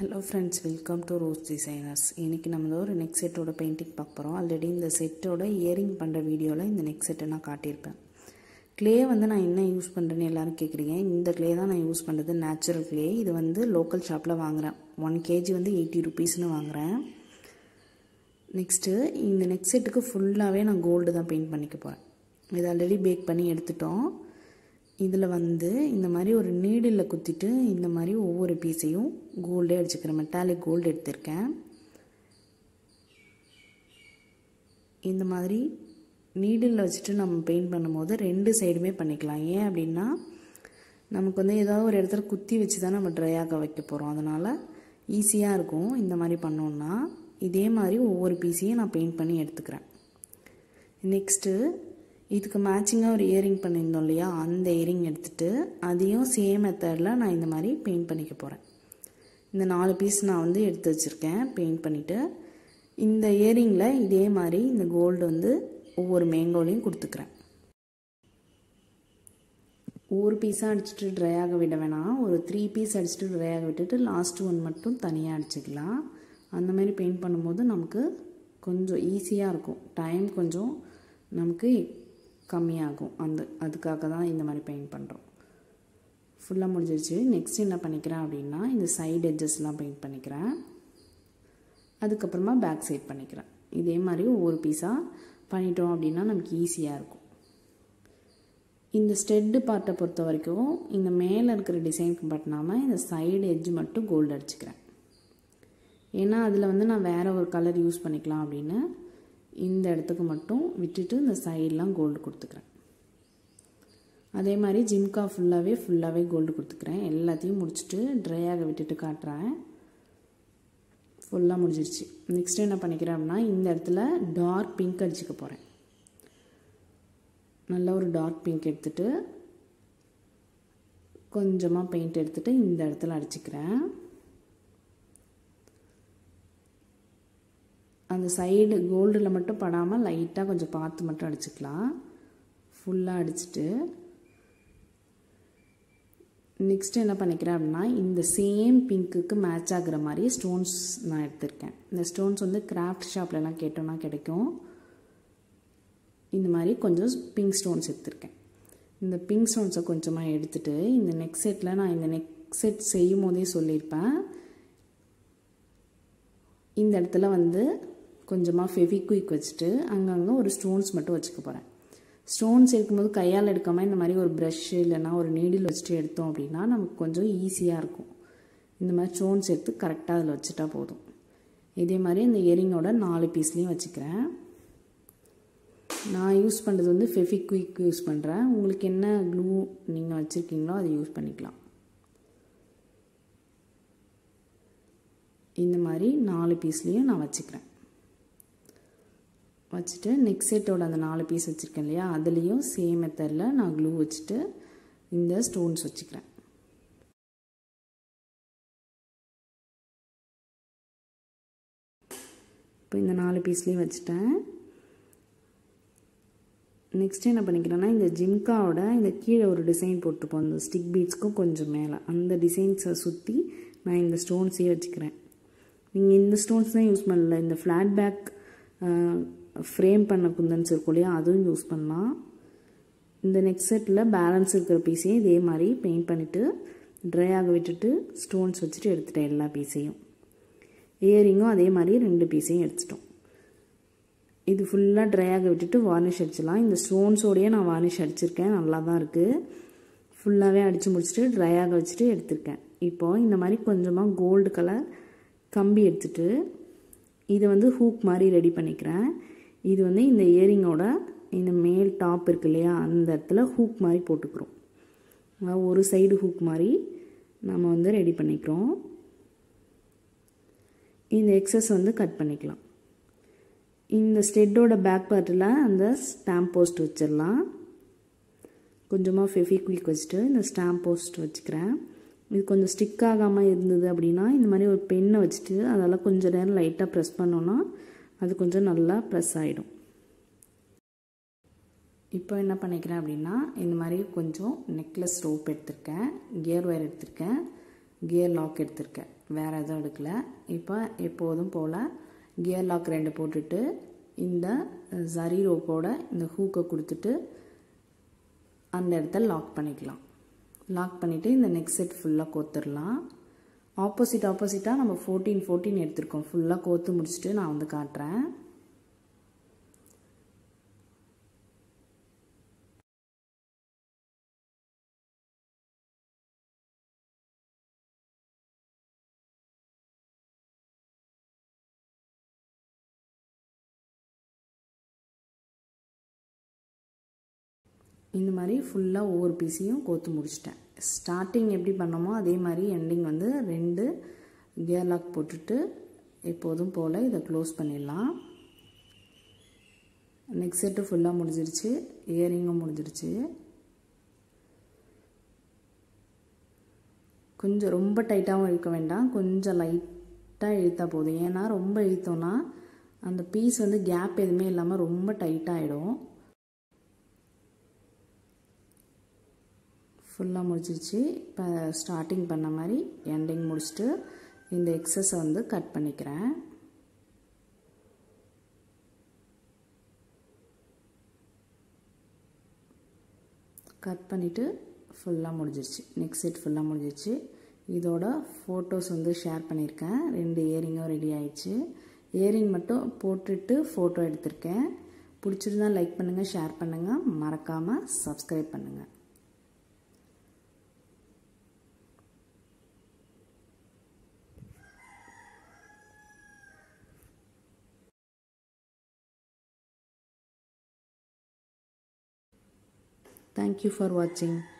Hello friends welcome to Rose Designers இன்றைக்கி நம்ம ஒரு நெக் செட்டோட பெயிண்டிங் பார்க்க போகிறோம் ஆல்ரெடி இந்த செட்டோட இயரிங் பண்ணுற வீடியோவில் இந்த நெக் செட்டை நான் காட்டியிருப்பேன் க்ளே வந்து நான் என்ன யூஸ் பண்ணுறேன்னு எல்லோரும் கேட்குறீங்க இந்த க்ளே தான் நான் யூஸ் பண்ணுறது நேச்சுரல் க்ளே இது வந்து லோக்கல் ஷாப்பில் வாங்குகிறேன் ஒன் கேஜி வந்து எயிட்டி ருபீஸ்னு வாங்குகிறேன் நெக்ஸ்ட்டு இந்த நெக் செட்டுக்கு ஃபுல்லாகவே நான் கோல்டு தான் பெயிண்ட் பண்ணிக்க போகிறேன் இது ஆல்ரெடி பேக் பண்ணி எடுத்துட்டோம் இதில் வந்து இந்த மாதிரி ஒரு நீடில் குத்திட்டு இந்த மாதிரி ஒவ்வொரு பீஸையும் கோல்டே அடிச்சுக்கிறேன் மெட்டாலிக் கோல்டு எடுத்திருக்கேன் இந்த மாதிரி நீடில் வச்சுட்டு நம்ம பெயிண்ட் பண்ணும்போது ரெண்டு சைடுமே பண்ணிக்கலாம் ஏன் அப்படின்னா நமக்கு வந்து ஏதாவது ஒரு இடத்துல குத்தி வச்சு தான் நம்ம ட்ரை ஆக வைக்க போகிறோம் அதனால் ஈஸியாக இருக்கும் இந்த மாதிரி பண்ணோன்னா இதே மாதிரி ஒவ்வொரு பீஸையும் நான் பெயிண்ட் பண்ணி எடுத்துக்கிறேன் நெக்ஸ்ட்டு இதுக்கு மேட்சிங்காக ஒரு இயரிங் பண்ணியிருந்தோம் இல்லையா அந்த இயரிங் எடுத்துகிட்டு அதையும் சேம் மெத்தடில் நான் இந்த மாதிரி பெயிண்ட் பண்ணிக்க போகிறேன் இந்த நாலு பீஸ் நான் வந்து எடுத்து வச்சுருக்கேன் பெயிண்ட் பண்ணிவிட்டு இந்த இயரிங்கில் இதே மாதிரி இந்த கோல்டு வந்து ஒவ்வொரு மேங்கோலையும் கொடுத்துக்கிறேன் ஒவ்வொரு பீஸாக அடிச்சுட்டு ட்ரை ஆக விட வேணாம் ஒரு த்ரீ பீஸ் அடிச்சுட்டு ட்ரை ஆக விட்டுட்டு லாஸ்ட் ஒன் மட்டும் தனியாக அடிச்சுக்கலாம் அந்த மாதிரி பெயிண்ட் பண்ணும்போது நமக்கு கொஞ்சம் ஈஸியாக இருக்கும் டைம் கொஞ்சம் நமக்கு கம்மியாகும் அந்த அதுக்காக தான் இந்த மாதிரி பெயிண்ட் பண்ணுறோம் ஃபுல்லாக முடிஞ்சிருச்சு நெக்ஸ்ட் என்ன பண்ணிக்கிறேன் அப்படின்னா இந்த சைடு எட்ஜஸ்லாம் பெயிண்ட் பண்ணிக்கிறேன் அதுக்கப்புறமா பேக் சைட் பண்ணிக்கிறேன் இதே மாதிரி ஒவ்வொரு பீஸாக பண்ணிட்டோம் அப்படின்னா நமக்கு ஈஸியாக இருக்கும் இந்த ஸ்டெட்டு பார்ட்டை பொறுத்த வரைக்கும் இந்த மேலே இருக்கிற டிசைனுக்கு பட்டினாமல் இந்த சைடு எட்ஜ் மட்டும் கோல்டு அடிச்சுக்கிறேன் ஏன்னா அதில் வந்து நான் வேறு ஒரு கலர் யூஸ் பண்ணிக்கலாம் அப்படின்னு இந்த இடத்துக்கு மட்டும் விட்டுட்டு இந்த சைடெலாம் கோல்டு கொடுத்துக்கிறேன் அதே மாதிரி ஜிம்கா ஃபுல்லாகவே ஃபுல்லாகவே கோல்டு கொடுத்துக்கிறேன் எல்லாத்தையும் முடிச்சுட்டு ட்ரை ஆக விட்டுட்டு காட்டுறேன் ஃபுல்லாக முடிஞ்சிருச்சு நெக்ஸ்ட் என்ன பண்ணிக்கிறேன் அப்படின்னா இந்த இடத்துல டார்க் பிங்க் அடிச்சுக்க போகிறேன் நல்ல ஒரு டார்க் பிங்க் எடுத்துகிட்டு கொஞ்சமாக பெயிண்ட் எடுத்துகிட்டு இந்த இடத்துல அடிச்சுக்கிறேன் அந்த சைடு கோல்டில் மட்டும் படாமல் லைட்டாக கொஞ்சம் பார்த்து மட்டும் அடிச்சுக்கலாம் ஃபுல்லாக அடிச்சுட்டு நெக்ஸ்ட் என்ன பண்ணிக்கிறேன் அப்படின்னா இந்த சேம் பிங்க்குக்கு மேட்ச் ஆகுற மாதிரி ஸ்டோன்ஸ் நான் எடுத்திருக்கேன் இந்த ஸ்டோன்ஸ் வந்து கிராஃப்ட் ஷாப்லலாம் கேட்டோன்னா கிடைக்கும் இந்த மாதிரி கொஞ்சம் பிங்க் ஸ்டோன்ஸ் எடுத்திருக்கேன் இந்த பிங்க் ஸ்டோன்ஸை கொஞ்சமாக எடுத்துகிட்டு இந்த நெக் செட்டில் நான் இந்த நெக் செட் செய்யும் போதே சொல்லியிருப்பேன் இந்த இடத்துல வந்து கொஞ்சமாக ஃபெவிக்விக் வச்சுட்டு அங்கங்கே ஒரு ஸ்டோன்ஸ் மட்டும் வச்சுக்க போகிறேன் ஸ்டோன்ஸ் இருக்கும்போது கையால் எடுக்காமல் இந்த மாதிரி ஒரு ப்ரஷ் இல்லைனா ஒரு நீடில் வச்சுட்டு எடுத்தோம் அப்படின்னா நமக்கு கொஞ்சம் ஈஸியாக இருக்கும் இந்த மாதிரி ஸ்டோன்ஸ் எடுத்து கரெக்டாக அதில் வச்சுட்டா போதும் இதே மாதிரி இந்த இயரிங்கோட நாலு பீஸ்லேயும் வச்சுக்கிறேன் நான் யூஸ் பண்ணுறது வந்து ஃபெவிக்விக் யூஸ் பண்ணுறேன் உங்களுக்கு என்ன க்ளூ நீங்கள் வச்சுருக்கீங்களோ அதை யூஸ் பண்ணிக்கலாம் இந்த மாதிரி நாலு பீஸ்லேயும் நான் வச்சுக்கிறேன் வச்சுட்டு நெக் செட்டோட அந்த நாலு பீஸ் வச்சுருக்கேன் இல்லையா அதுலேயும் சேம் மெத்தடில் நான் க்ளூ வச்சுட்டு இந்த ஸ்டோன்ஸ் வச்சுக்கிறேன் இப்போ இந்த நாலு பீஸ்லேயும் வச்சுட்டேன் நெக்ஸ்ட் என்ன பண்ணிக்கிறேன்னா இந்த ஜிம்காவோட இந்த கீழே ஒரு டிசைன் போட்டுப்போம் அந்த ஸ்டிக் பீட்ஸ்க்கும் கொஞ்சம் மேலே அந்த டிசைன்ஸை சுற்றி நான் இந்த ஸ்டோன்ஸையே வச்சுக்கிறேன் நீங்கள் இந்த ஸ்டோன்ஸ் தான் யூஸ் பண்ணல இந்த ஃப்ளாட் பேக் ஃப்ரேம் பண்ண குந்தன்ஸ் இருக்கும் இல்லையா அதுவும் யூஸ் பண்ணலாம் இந்த நெக் செட்டில் பேலன்ஸ் இருக்கிற பீஸையும் இதே மாதிரி பெயிண்ட் பண்ணிவிட்டு ட்ரை ஆக விட்டுட்டு ஸ்டோன்ஸ் வச்சுட்டு எடுத்துட்டேன் எல்லா பீஸையும் இயரிங்கும் அதே மாதிரி ரெண்டு பீஸையும் எடுத்துட்டோம் இது ஃபுல்லாக ட்ரை ஆக விட்டுட்டு வார்னிஷ் அடிச்சிடலாம் இந்த ஸ்டோன்ஸோடையே நான் வார்னிஷ் அடிச்சிருக்கேன் நல்லா தான் இருக்குது ஃபுல்லாகவே அடித்து முடிச்சுட்டு ட்ரை ஆக வச்சுட்டு எடுத்திருக்கேன் இப்போது இந்த மாதிரி கொஞ்சமாக கோல்டு கலர் கம்பி எடுத்துட்டு இதை வந்து ஹூக் மாதிரி ரெடி பண்ணிக்கிறேன் இது வந்து இந்த இயரிங்கோட இந்த மேல் டாப் இருக்கு இல்லையா அந்த இடத்துல ஹூக் மாதிரி போட்டுக்கிறோம் ஒரு சைடு ஹூக் மாதிரி நம்ம வந்து ரெடி பண்ணிக்கிறோம் இந்த எக்ஸஸ் வந்து கட் பண்ணிக்கலாம் இந்த ஸ்டெட்டோட பேக் பார்ட்டில் அந்த ஸ்டாம்ப் போஸ்ட் வச்சிடலாம் கொஞ்சமாக ஃபெஃபிக்விக் வச்சுட்டு இந்த ஸ்டாம்ப் போஸ்ட் வச்சுக்கிறேன் இது கொஞ்சம் ஸ்டிக் ஆகாமல் இருந்தது அப்படின்னா இந்த மாதிரி ஒரு பெண்ணை வச்சுட்டு அதெல்லாம் கொஞ்சம் நேரம் லைட்டாக ப்ரெஸ் பண்ணோன்னா அது கொஞ்சம் நல்லா ப்ரெஸ் ஆகிடும் இப்போ என்ன பண்ணிக்கிறேன் அப்படின்னா இந்த மாதிரி கொஞ்சம் நெக்லஸ் ரோப் எடுத்திருக்கேன் கியர் ஒயர் எடுத்திருக்கேன் கியர் லாக் எடுத்திருக்கேன் வேறு எதுவும் எடுக்கல இப்போ எப்போதும் போல் கியர் லாக் ரெண்டு போட்டுட்டு இந்த சரி ரோப்போட இந்த ஹூக்கை கொடுத்துட்டு அந்த இடத்த லாக் பண்ணிக்கலாம் லாக் பண்ணிவிட்டு இந்த நெக் செட் ஃபுல்லாக கோத்துடலாம் ஆப்போசிட் ஆப்போசிட்டாக நம்ம ஃபோர்டீன் ஃபோர்டீன் எடுத்திருக்கோம் ஃபுல்லாக கோத்து முடிச்சுட்டு நான் வந்து காட்டுறேன் இந்த மாதிரி ஃபுல்லாக ஒவ்வொரு பீஸையும் கோத்து முடிச்சிட்டேன் ஸ்டார்டிங் எப்படி பண்ணோமோ அதே மாதிரி எண்டிங் வந்து ரெண்டு கியர் லாக் போட்டுட்டு எப்போதும் போல் இதை க்ளோஸ் பண்ணிடலாம் நெக்ஸ்ட் செட்டு ஃபுல்லாக முடிஞ்சிருச்சு இயரிங்கும் முடிஞ்சிருச்சு கொஞ்சம் ரொம்ப டைட்டாகவும் இழுக்க வேண்டாம் கொஞ்சம் லைட்டாக இழுத்தா போதும் ஏன்னா ரொம்ப இழுத்தோன்னா அந்த பீஸ் வந்து கேப் எதுவுமே இல்லாமல் ரொம்ப டைட்டாகிடும் ஃபுல்லாக முடிச்சிருச்சு இப்போ ஸ்டார்டிங் பண்ண மாதிரி எண்டிங் முடிச்சுட்டு இந்த எக்ஸஸை வந்து கட் பண்ணிக்கிறேன் கட் பண்ணிவிட்டு ஃபுல்லாக முடிஞ்சிருச்சு நெக்ஸ்ட் செட் ஃபுல்லாக முடிஞ்சிருச்சு இதோட ஃபோட்டோஸ் வந்து ஷேர் பண்ணியிருக்கேன் ரெண்டு இயரிங்கும் ரெடி ஆயிடுச்சு இயரிங் மட்டும் போட்டுட்டு ஃபோட்டோ எடுத்திருக்கேன் பிடிச்சிருந்தா லைக் பண்ணுங்கள் ஷேர் பண்ணுங்கள் மறக்காமல் சப்ஸ்கிரைப் பண்ணுங்கள் Thank you for watching.